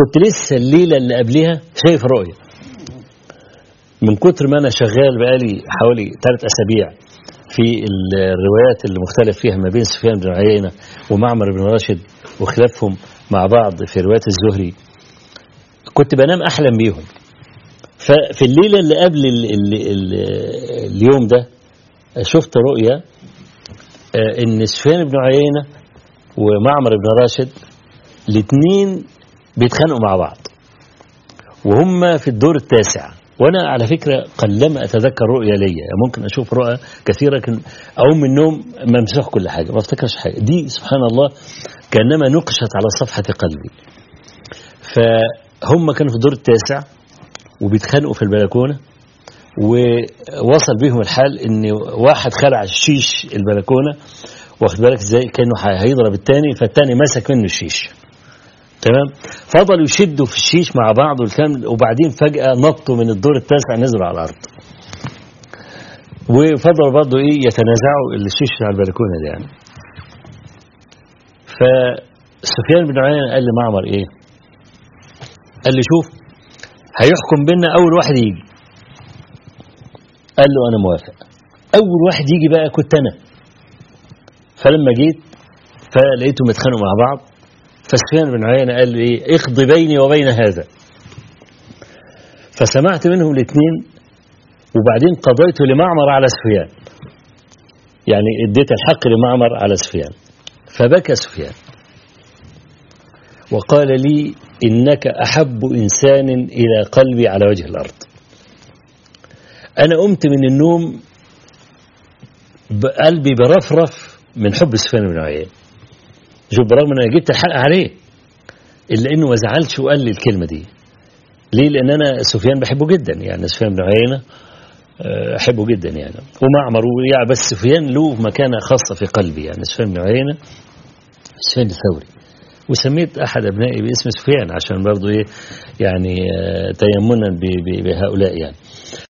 كنت لسه الليلة اللي قبلها شايف رؤية من كتر ما أنا شغال بقالي حوالي ثلاث أسابيع في الروايات اللي مختلف فيها ما بين سفيان بن عيينة ومعمر بن راشد وخلافهم مع بعض في روايات الزهري كنت بنام أحلم بيهم ففي الليلة اللي قبل ال ال ال اليوم ده شفت رؤية آه، ان سفيان بن عيينة ومعمر بن راشد الاثنين بيتخانقوا مع بعض وهم في الدور التاسع وانا على فكره قلما اتذكر رؤيا ليا ممكن اشوف رؤى كثيره لكن اقوم من النوم ممسوح كل حاجه ما افتكرش حاجه دي سبحان الله كانما نقشت على صفحه قلبي فهم كانوا في الدور التاسع وبيتخانقوا في البلكونه ووصل بيهم الحال ان واحد خلع الشيش البلكونه واخد بالك ازاي كانه ح- هيضرب التاني فالتاني مسك منه الشيش تمام فضلوا يشدوا في الشيش مع بعض والكلام وبعدين فجأة نطوا من الدور التاسع نزلوا على الأرض وفضلوا برضه إيه يتنازعوا الشيش على البلكونة دي يعني فسفيان بن عيينة قال لمعمر إيه قال لي شوف هيحكم بينا أول واحد يجي قال له أنا موافق أول واحد يجي بقى كنت أنا فلما جيت فلقيتهم يتخانقوا مع بعض فسفيان بن عيينة قال لي ايه اقضي بيني وبين هذا فسمعت منهم الاثنين وبعدين قضيت لمعمر على سفيان يعني اديت الحق لمعمر على سفيان فبكى سفيان وقال لي إنك أحب إنسان إلى قلبي على وجه الأرض أنا قمت من النوم قلبي برفرف من حب سفيان بن عيينة شوف برغم ان انا جبت الحق عليه الا انه ما زعلش وقال لي الكلمه دي ليه لان انا سفيان بحبه جدا يعني سفيان بن عيينه آه، احبه جدا يعني ومعمر يعني بس سفيان له مكانه خاصه في قلبي يعني سفيان بن عيينه سفيان الثوري وسميت احد ابنائي باسم سفيان عشان برضه ايه يعني آه، تيمنا ب- ب- بهؤلاء يعني